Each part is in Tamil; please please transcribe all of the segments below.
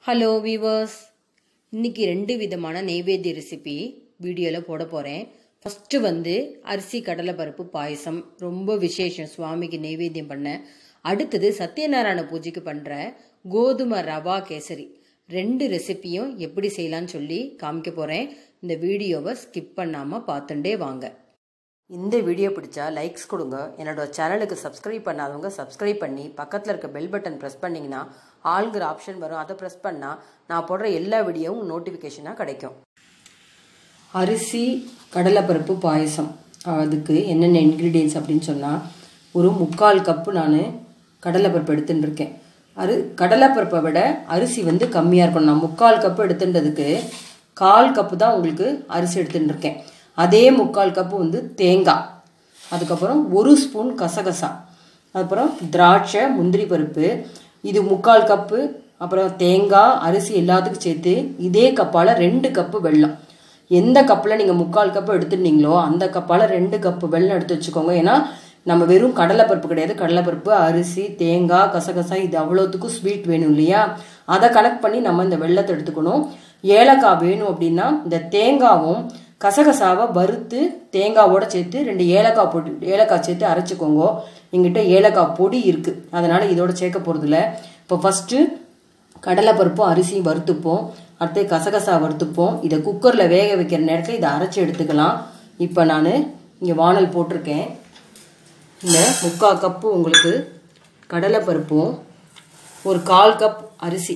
ஹலோ வீவர்ஸ் இன்னைக்கு ரெண்டு விதமான நெய்வேத்திய ரெசிபி வீடியோவில் போட போகிறேன் ஃபஸ்ட்டு வந்து அரிசி கடலைப்பருப்பு பாயசம் ரொம்ப விசேஷம் சுவாமிக்கு நெய்வேத்தியம் பண்ண அடுத்தது சத்யநாராயண பூஜைக்கு பண்ணுற கோதுமை ரவா கேசரி ரெண்டு ரெசிபியும் எப்படி செய்யலாம்னு சொல்லி காமிக்க போகிறேன் இந்த வீடியோவை ஸ்கிப் பண்ணாமல் பார்த்துட்டே வாங்க இந்த வீடியோ பிடிச்சா லைக்ஸ் கொடுங்க என்னோட சேனலுக்கு சப்ஸ்கிரைப் பண்ணாதவங்க சப்ஸ்கிரைப் பண்ணி பக்கத்தில் இருக்க பெல் பட்டன் ப்ரெஸ் பண்ணிங்கன்னா ஆளுங்கிற ஆப்ஷன் வரும் அதை ப்ரெஸ் பண்ணால் நான் போடுற எல்லா வீடியோவும் நோட்டிஃபிகேஷனாக கிடைக்கும் அரிசி கடலைப்பருப்பு பாயசம் அதுக்கு என்னென்ன இன்க்ரீடியன்ஸ் அப்படின்னு சொன்னால் ஒரு முக்கால் கப்பு நான் கடலைப்பருப்பு எடுத்துட்டு இருக்கேன் அரு கடலைப்பருப்பை விட அரிசி வந்து கம்மியாக இருக்கணும் நான் முக்கால் கப்பு எடுத்துட்டதுக்கு கால் கப்பு தான் உங்களுக்கு அரிசி எடுத்துட்டு இருக்கேன் அதே முக்கால் கப்பு வந்து தேங்காய் அதுக்கப்புறம் ஒரு ஸ்பூன் கசகசா அப்புறம் திராட்சை முந்திரி பருப்பு இது முக்கால் கப்பு அப்புறம் தேங்காய் அரிசி எல்லாத்துக்கும் சேர்த்து இதே கப்பால் ரெண்டு கப்பு வெல்லம் எந்த கப்பில் நீங்கள் முக்கால் கப்பு எடுத்துட்டீங்களோ அந்த கப்பால் ரெண்டு கப்பு வெல்லம் எடுத்து வச்சுக்கோங்க ஏன்னா நம்ம வெறும் கடலைப்பருப்பு கிடையாது கடலைப்பருப்பு அரிசி தேங்காய் கசகசா இது அவ்வளோத்துக்கும் ஸ்வீட் வேணும் இல்லையா அதை கனெக்ட் பண்ணி நம்ம இந்த வெள்ளத்தை எடுத்துக்கணும் ஏலக்காய் வேணும் அப்படின்னா இந்த தேங்காவும் கசகசாவை வறுத்து தேங்காவோட சேர்த்து ரெண்டு ஏலக்காய் பொடி ஏலக்காய் சேர்த்து அரைச்சிக்கோங்க எங்கிட்ட ஏலக்காய் பொடி இருக்குது அதனால் இதோட சேர்க்க போகிறதில்ல இப்போ ஃபஸ்ட்டு கடலைப்பருப்பும் அரிசியும் வறுத்துப்போம் அடுத்து கசகசா வறுத்துப்போம் இதை குக்கரில் வேக வைக்கிற நேரத்தில் இதை அரைச்சி எடுத்துக்கலாம் இப்போ நான் இங்கே வானல் போட்டிருக்கேன் இந்த முக்கால் கப்பு உங்களுக்கு கடலைப்பருப்பும் ஒரு கால் கப் அரிசி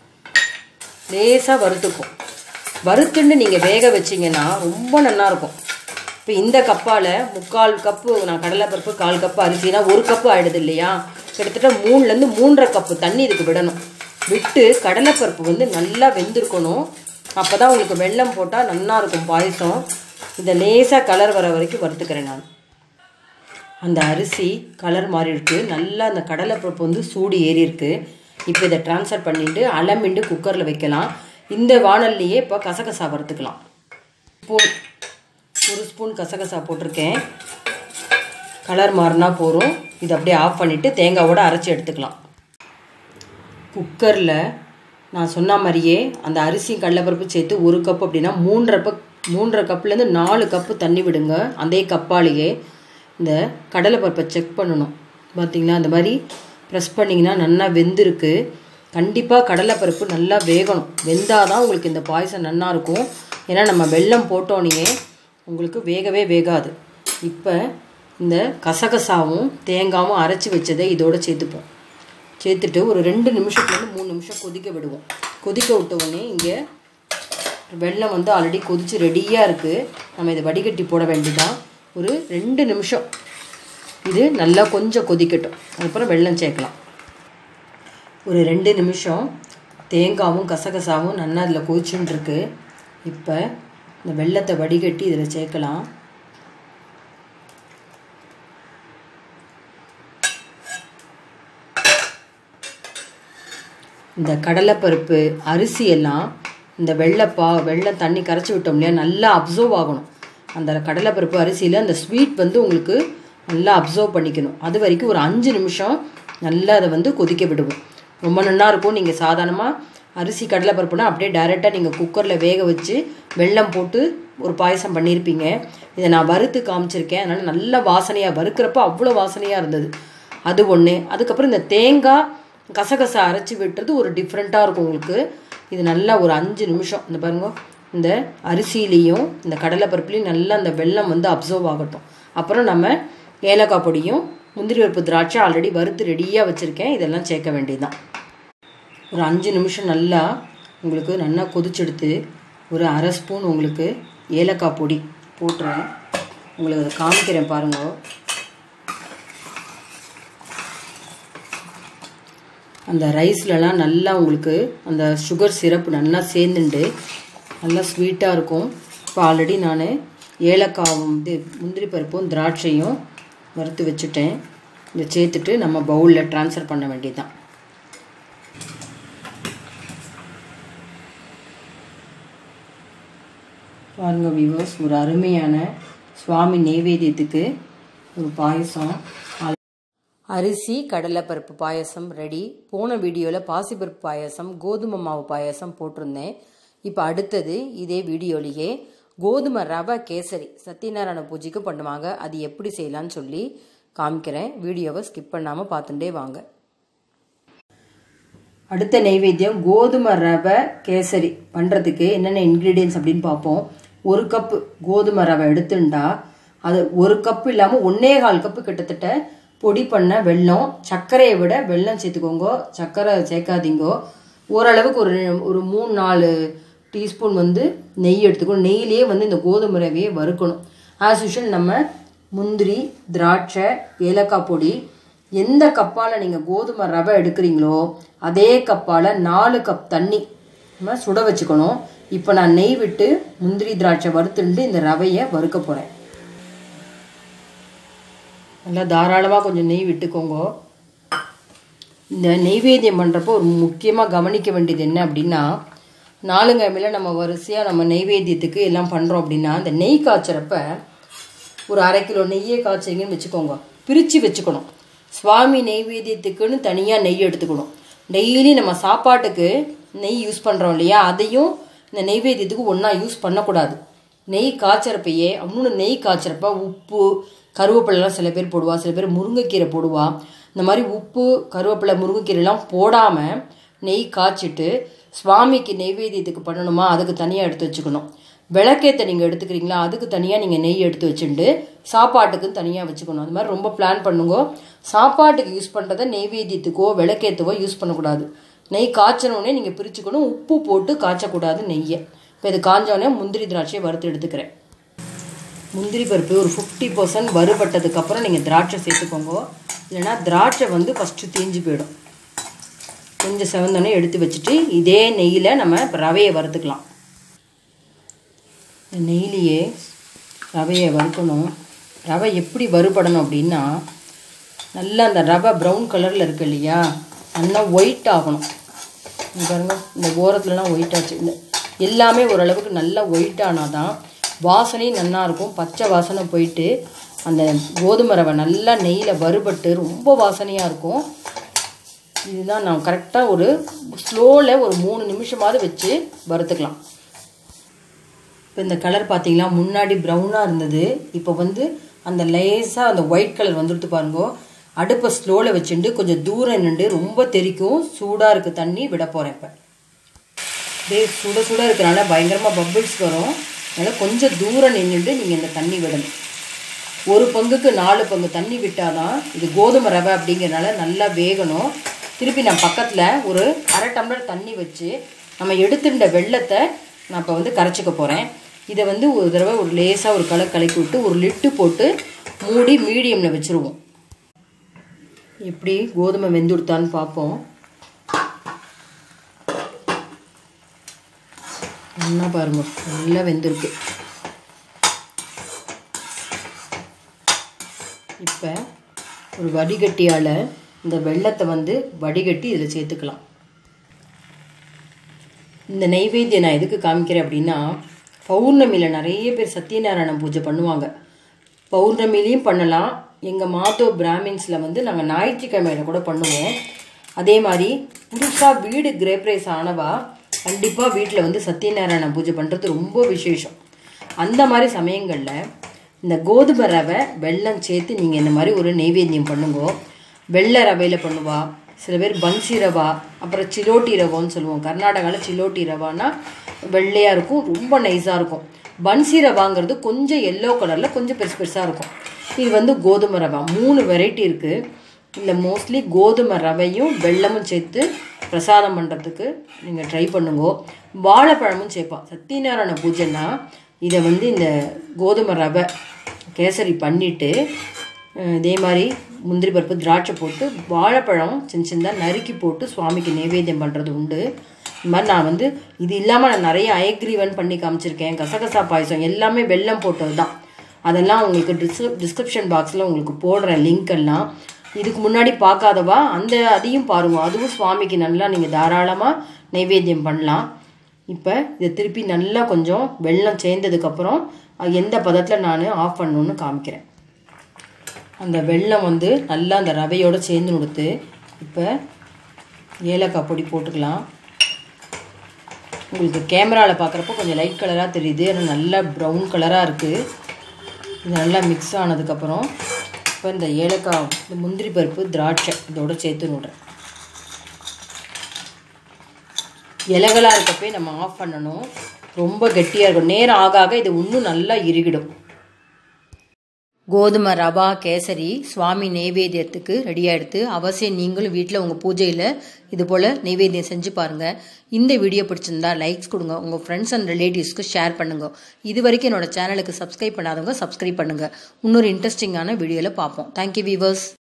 லேசாக வறுத்துக்கும் வறுத்துன்னு நீங்கள் வேக வச்சிங்கன்னா ரொம்ப நல்லாயிருக்கும் இப்போ இந்த கப்பால் முக்கால் கப்பு நான் கடலைப்பருப்பு கால் கப்பு அரிசினா ஒரு கப்பு ஆகிடுது இல்லையா கிட்டத்தட்ட மூணுலேருந்து மூன்றரை கப்பு தண்ணி இதுக்கு விடணும் விட்டு கடலைப்பருப்பு வந்து நல்லா வெந்திருக்கணும் அப்போ தான் உங்களுக்கு வெள்ளம் போட்டால் நல்லா இருக்கும் பாயசம் இதை லேசாக கலர் வர வரைக்கும் வறுத்துக்கிறேன் நான் அந்த அரிசி கலர் மாறி இருக்கு நல்லா அந்த கடலைப்பருப்பு வந்து சூடு ஏறி இருக்கு இப்போ இதை ட்ரான்ஸ்ஃபர் பண்ணிட்டு அலமிண்டு குக்கரில் வைக்கலாம் இந்த வானல்லையே இப்போ கசகசா வறுத்துக்கலாம் ஸ்பூன் ஒரு ஸ்பூன் கசகசா போட்டிருக்கேன் கலர் மாறினா போகிறோம் இதை அப்படியே ஆஃப் பண்ணிவிட்டு தேங்காவோட அரைச்சி எடுத்துக்கலாம் குக்கரில் நான் சொன்ன மாதிரியே அந்த அரிசி கடலைப்பருப்பு சேர்த்து ஒரு கப் அப்படின்னா மூன்றரை கப் மூன்றரை கப்லேருந்து நாலு கப்பு தண்ணி விடுங்க அதே கப்பாலேயே இந்த கடலைப்பருப்பை செக் பண்ணணும் பார்த்தீங்களா அந்த மாதிரி ப்ரெஸ் பண்ணிங்கன்னா நல்லா வெந்திருக்கு கண்டிப்பாக கடலைப்பருப்பு நல்லா வேகணும் வெந்தால் தான் உங்களுக்கு இந்த பாயசம் நல்லா இருக்கும் ஏன்னா நம்ம வெல்லம் போட்டோன்னே உங்களுக்கு வேகவே வேகாது இப்போ இந்த கசகசாவும் தேங்காவும் அரைச்சி வச்சதை இதோட சேர்த்துப்போம் சேர்த்துட்டு ஒரு ரெண்டு நிமிஷத்துலேருந்து மூணு நிமிஷம் கொதிக்க விடுவோம் கொதிக்க விட்ட உடனே இங்கே வெள்ளம் வந்து ஆல்ரெடி கொதித்து ரெடியாக இருக்குது நம்ம இதை வடிகட்டி போட வேண்டியதான் ஒரு ரெண்டு நிமிஷம் இது நல்லா கொஞ்சம் கொதிக்கட்டும் அதுக்கப்புறம் வெல்லம் சேர்க்கலாம் ஒரு ரெண்டு நிமிஷம் தேங்காவும் கசகசாவும் நல்லா அதில் கொதிச்சுன்னு இருக்கு இப்போ இந்த வெள்ளத்தை வடிகட்டி இதில் சேர்க்கலாம் இந்த கடலைப்பருப்பு அரிசி எல்லாம் இந்த வெள்ளைப்பா வெள்ளை தண்ணி கரைச்சி விட்டோம் இல்லையா நல்லா அப்சர்வ் ஆகணும் அந்த கடலைப்பருப்பு அரிசியில் அந்த ஸ்வீட் வந்து உங்களுக்கு நல்லா அப்சர்வ் பண்ணிக்கணும் அது வரைக்கும் ஒரு அஞ்சு நிமிஷம் நல்லா அதை வந்து கொதிக்க விடுவோம் ரொம்ப நல்லா இருக்கும் நீங்கள் சாதாரணமாக அரிசி கடலைப்பருப்புனா அப்படியே டைரெக்டாக நீங்கள் குக்கரில் வேக வச்சு வெல்லம் போட்டு ஒரு பாயசம் பண்ணியிருப்பீங்க இதை நான் வறுத்து காமிச்சிருக்கேன் அதனால் நல்ல வாசனையாக வறுக்கிறப்ப அவ்வளோ வாசனையாக இருந்தது அது ஒன்று அதுக்கப்புறம் இந்த தேங்காய் கசகசா அரைச்சி விட்டுறது ஒரு டிஃப்ரெண்ட்டாக இருக்கும் உங்களுக்கு இது நல்லா ஒரு அஞ்சு நிமிஷம் இந்த பாருங்க இந்த அரிசியிலையும் இந்த கடலைப்பருப்புலையும் நல்லா அந்த வெள்ளம் வந்து அப்சர்வ் ஆகட்டும் அப்புறம் நம்ம ஏலக்காய் பொடியும் முந்திரி பருப்பு திராட்சை ஆல்ரெடி வறுத்து ரெடியாக வச்சுருக்கேன் இதெல்லாம் சேர்க்க வேண்டியதுதான் ஒரு அஞ்சு நிமிஷம் நல்லா உங்களுக்கு நல்லா கொதிச்செடுத்து ஒரு அரை ஸ்பூன் உங்களுக்கு ஏலக்காய் பொடி போட்டுறேன் உங்களுக்கு அதை காமிக்கிறேன் பாருங்கள் அந்த ரைஸ்லலாம் நல்லா உங்களுக்கு அந்த சுகர் சிரப் நல்லா சேர்ந்துண்டு நல்லா ஸ்வீட்டாக இருக்கும் இப்போ ஆல்ரெடி நான் ஏலக்காவும் இது முந்திரி பருப்பும் திராட்சையும் வறுத்து வச்சுட்டேன் இதை சேர்த்துட்டு நம்ம பவுலில் ட்ரான்ஸ்ஃபர் பண்ண வேண்டியதுதான் பாருங்க வியூவர்ஸ் ஒரு அருமையான சுவாமி நெய்வேத்தியத்துக்கு ஒரு பாயசம் அரிசி கடலைப்பருப்பு பாயசம் ரெடி போன வீடியோவில் பாசிப்பருப்பு பாயசம் கோதுமை மாவு பாயசம் போட்டிருந்தேன் இப்போ அடுத்தது இதே வீடியோலேயே கோதுமை ரவை கேசரி சத்யநாராயண பூஜைக்கு பண்ணுவாங்க அது எப்படி செய்யலான்னு சொல்லி காமிக்கிறேன் வீடியோவை ஸ்கிப் பண்ணாமல் பார்த்துட்டே வாங்க அடுத்த நைவேத்தியம் கோதுமை ரவை கேசரி பண்ணுறதுக்கு என்னென்ன இன்க்ரீடியன்ஸ் அப்படின்னு பார்ப்போம் ஒரு கப்பு கோதுமை ரவை எடுத்துட்டா அது ஒரு கப்பு இல்லாமல் ஒன்னே கால் கப்பு கிட்டத்தட்ட பொடி பண்ண வெல்லம் சர்க்கரையை விட வெல்லம் சேர்த்துக்கோங்க சர்க்கரை சேர்க்காதீங்கோ ஓரளவுக்கு ஒரு ஒரு மூணு நாலு டீஸ்பூன் வந்து நெய் எடுத்துக்கணும் நெய்யிலேயே வந்து இந்த கோதுமை ரவையை வறுக்கணும் ஆஸ் யூஷுவல் நம்ம முந்திரி திராட்சை ஏலக்காய் பொடி எந்த கப்பால் நீங்கள் கோதுமை ரவை எடுக்கிறீங்களோ அதே கப்பால் நாலு கப் தண்ணி நம்ம சுட வச்சுக்கணும் இப்போ நான் நெய் விட்டு முந்திரி திராட்சை வறுத்துட்டு இந்த ரவையை வறுக்க போகிறேன் நல்லா தாராளமாக கொஞ்சம் நெய் விட்டுக்கோங்க இந்த நெய்வேத்தியம் பண்ணுறப்போ ஒரு முக்கியமாக கவனிக்க வேண்டியது என்ன அப்படின்னா நாலுங்கிழமையில் நம்ம வரிசையாக நம்ம நெய்வேத்தியத்துக்கு எல்லாம் பண்ணுறோம் அப்படின்னா இந்த நெய் காய்ச்சறப்ப ஒரு அரை கிலோ நெய்யே காய்ச்சிங்கன்னு வச்சுக்கோங்க பிரித்து வச்சுக்கணும் சுவாமி நெய்வேத்தியத்துக்குன்னு தனியாக நெய் எடுத்துக்கணும் டெய்லி நம்ம சாப்பாட்டுக்கு நெய் யூஸ் பண்ணுறோம் இல்லையா அதையும் இந்த நெய்வேத்தியத்துக்கு ஒன்றா யூஸ் பண்ணக்கூடாது நெய் காய்ச்சறப்பையே இன்னொன்று நெய் காய்ச்சறப்ப உப்பு கருவேப்பிலெலாம் சில பேர் போடுவா சில பேர் முருங்கைக்கீரை போடுவா இந்த மாதிரி உப்பு கருவேப்பிலை முருங்கைக்கீரைலாம் போடாமல் நெய் காய்ச்சிட்டு சுவாமிக்கு நெய்வேத்தியத்துக்கு பண்ணணுமா அதுக்கு தனியாக எடுத்து வச்சுக்கணும் விளக்கேற்ற நீங்கள் எடுத்துக்கிறீங்களா அதுக்கு தனியாக நீங்கள் நெய் எடுத்து வச்சுட்டு சாப்பாட்டுக்கு தனியாக வச்சுக்கணும் அது மாதிரி ரொம்ப பிளான் பண்ணுங்க சாப்பாட்டுக்கு யூஸ் பண்ணுறத நெய்வேத்தியத்துக்கோ விளக்கேற்றவோ யூஸ் பண்ணக்கூடாது நெய் காய்ச்சனோடனே நீங்கள் பிரிச்சுக்கணும் உப்பு போட்டு காய்ச்சக்கூடாது நெய்யை இப்போ இது காஞ்சோடனே முந்திரி திராட்சையை வறுத்து எடுத்துக்கிறேன் முந்திரி பருப்பு ஒரு ஃபிஃப்டி பர்சன்ட் வறுபட்டதுக்கப்புறம் நீங்கள் திராட்சை சேர்த்துக்கோங்க இல்லைனா திராட்சை வந்து ஃபஸ்ட்டு தீஞ்சு போயிடும் கொஞ்சம் செவந்தோடனே எடுத்து வச்சுட்டு இதே நெய்யில் நம்ம ரவையை வறுத்துக்கலாம் நெய்லியே ரவையை வறுக்கணும் ரவை எப்படி வறுபடணும் அப்படின்னா நல்லா அந்த ரவை ப்ரௌன் கலரில் இருக்கு இல்லையா நல்லா ஒயிட் ஆகணும் பாருங்க இந்த ஓரத்துலலாம் ஒயிட் ஆச்சு இந்த எல்லாமே ஓரளவுக்கு நல்லா ஒயிட் ஆனால் தான் வாசனையும் நல்லா இருக்கும் பச்சை வாசனை போயிட்டு அந்த கோதுமை ரவை நல்லா நெய்யில் வறுபட்டு ரொம்ப வாசனையாக இருக்கும் இதுதான் நான் கரெக்டாக ஒரு ஸ்லோவில் ஒரு மூணு நிமிஷமாவது வச்சு வறுத்துக்கலாம் இப்போ இந்த கலர் பார்த்தீங்களா முன்னாடி ப்ரௌனாக இருந்தது இப்போ வந்து அந்த லேஸாக அந்த ஒயிட் கலர் வந்துடுத்து பாருங்க அடுப்பை ஸ்லோவில் வச்சுட்டு கொஞ்சம் தூரம் நின்று ரொம்ப தெரிக்கும் சூடாக இருக்குது தண்ணி விட போகிறேன் இப்போ அப்படியே சுட சுட இருக்கிறனால பயங்கரமாக பபிள்ஸ் வரும் அதனால் கொஞ்சம் தூரம் நின்றுட்டு நீங்கள் இந்த தண்ணி விடணும் ஒரு பங்குக்கு நாலு பங்கு தண்ணி விட்டால் தான் இது கோதுமை ரவை அப்படிங்கிறனால நல்லா வேகணும் திருப்பி நான் பக்கத்தில் ஒரு அரை டம்ளர் தண்ணி வச்சு நம்ம எடுத்துட்ட வெள்ளத்தை நான் இப்போ வந்து கரைச்சிக்க போகிறேன் இதை வந்து ஒரு தடவை ஒரு லேசாக ஒரு கலர் கலக்கி விட்டு ஒரு லிட்டு போட்டு மூடி மீடியமில் வச்சுருவோம் எப்படி கோதுமை வெந்துடுத்தான்னு பார்ப்போம் நல்லா பாருங்க நல்லா வெந்திருக்கு இப்போ ஒரு வடிகட்டியால் இந்த வெள்ளத்தை வந்து வடிகட்டி இதில் சேர்த்துக்கலாம் இந்த நெய்வேத்தியம் நான் எதுக்கு காமிக்கிறேன் அப்படின்னா பௌர்ணமியில் நிறைய பேர் சத்யநாராயண பூஜை பண்ணுவாங்க பௌர்ணமிலையும் பண்ணலாம் எங்கள் மாதோ பிராமின்ஸில் வந்து நாங்கள் ஞாயிற்றுக்கிழமையில கூட பண்ணுவோம் அதே மாதிரி புதுசாக வீடு கிரேப்ரைஸ் ஆனவா கண்டிப்பாக வீட்டில் வந்து சத்யநாராயண பூஜை பண்ணுறது ரொம்ப விசேஷம் அந்த மாதிரி சமயங்களில் இந்த கோதுமை ரவை வெல்லம் சேர்த்து நீங்கள் இந்த மாதிரி ஒரு நெய்வேத்தியம் பண்ணுங்க வெள்ளை ரவையில் பண்ணுவா சில பேர் பன்சி ரவா அப்புறம் சிலோட்டி ரவான்னு சொல்லுவோம் கர்நாடகாவில் சிலோட்டி ரவானா வெள்ளையாக இருக்கும் ரொம்ப நைஸாக இருக்கும் பன்சி ரவாங்கிறது கொஞ்சம் எல்லோ கலரில் கொஞ்சம் பெருசு பெருசாக இருக்கும் இது வந்து கோதுமை ரவா மூணு வெரைட்டி இருக்குது இல்லை மோஸ்ட்லி கோதுமை ரவையும் வெள்ளமும் சேர்த்து பிரசாதம் பண்ணுறதுக்கு நீங்கள் ட்ரை பண்ணுங்க வாழைப்பழமும் சேர்ப்பான் சத்யநாராயண பூஜைன்னா இதை வந்து இந்த கோதுமை ரவை கேசரி பண்ணிவிட்டு இதே மாதிரி முந்திரி பருப்பு திராட்சை போட்டு வாழைப்பழம் சின்ன சின்னதாக நறுக்கி போட்டு சுவாமிக்கு நைவேத்தியம் பண்ணுறது உண்டு இந்த மாதிரி நான் வந்து இது இல்லாமல் நான் நிறைய அயக்ரீவன் பண்ணி காமிச்சிருக்கேன் கசகசா பாயசம் எல்லாமே வெல்லம் போட்டது தான் அதெல்லாம் உங்களுக்கு டிஸ்கிரி டிஸ்கிரிப்ஷன் பாக்ஸில் உங்களுக்கு போடுறேன் லிங்க் எல்லாம் இதுக்கு முன்னாடி பார்க்காதவா அந்த அதையும் பாருங்க அதுவும் சுவாமிக்கு நல்லா நீங்கள் தாராளமாக நைவேத்தியம் பண்ணலாம் இப்போ இதை திருப்பி நல்லா கொஞ்சம் வெள்ளம் சேர்ந்ததுக்கப்புறம் எந்த பதத்தில் நான் ஆஃப் பண்ணணுன்னு காமிக்கிறேன் அந்த வெல்லம் வந்து நல்லா அந்த ரவையோடு சேர்ந்து கொடுத்து இப்போ ஏலக்காய் பொடி போட்டுக்கலாம் உங்களுக்கு கேமராவில் பார்க்குறப்போ கொஞ்சம் லைட் கலராக தெரியுது ஆனால் நல்லா ப்ரௌன் கலராக இருக்குது இது நல்லா மிக்ஸ் ஆனதுக்கப்புறம் இப்போ இந்த ஏலக்காய் இந்த முந்திரி பருப்பு திராட்சை இதோட சேர்த்து விடுறேன் இலகலாக இருக்கப்பே நம்ம ஆஃப் பண்ணணும் ரொம்ப கெட்டியாக இருக்கும் நேரம் ஆக ஆக இது இன்னும் நல்லா இறுகிடும் கோதுமை ரவா கேசரி சுவாமி நெய்வேத்தியத்துக்கு ரெடியாக எடுத்து அவசியம் நீங்களும் வீட்டில் உங்கள் பூஜையில் இது போல் நெய்வேத்தியம் செஞ்சு பாருங்கள் இந்த வீடியோ பிடிச்சிருந்தா லைக்ஸ் கொடுங்க உங்கள் ஃப்ரெண்ட்ஸ் அண்ட் ரிலேட்டிவ்ஸ்க்கு ஷேர் பண்ணுங்க இது வரைக்கும் என்னோட சேனலுக்கு சப்ஸ்கிரைப் பண்ணாதவங்க சப்ஸ்கிரைப் பண்ணுங்கள் இன்னொரு இன்ட்ரெஸ்டிங்கான வீடியோவில் பார்ப்போம் தேங்க்யூ வீவர்ஸ்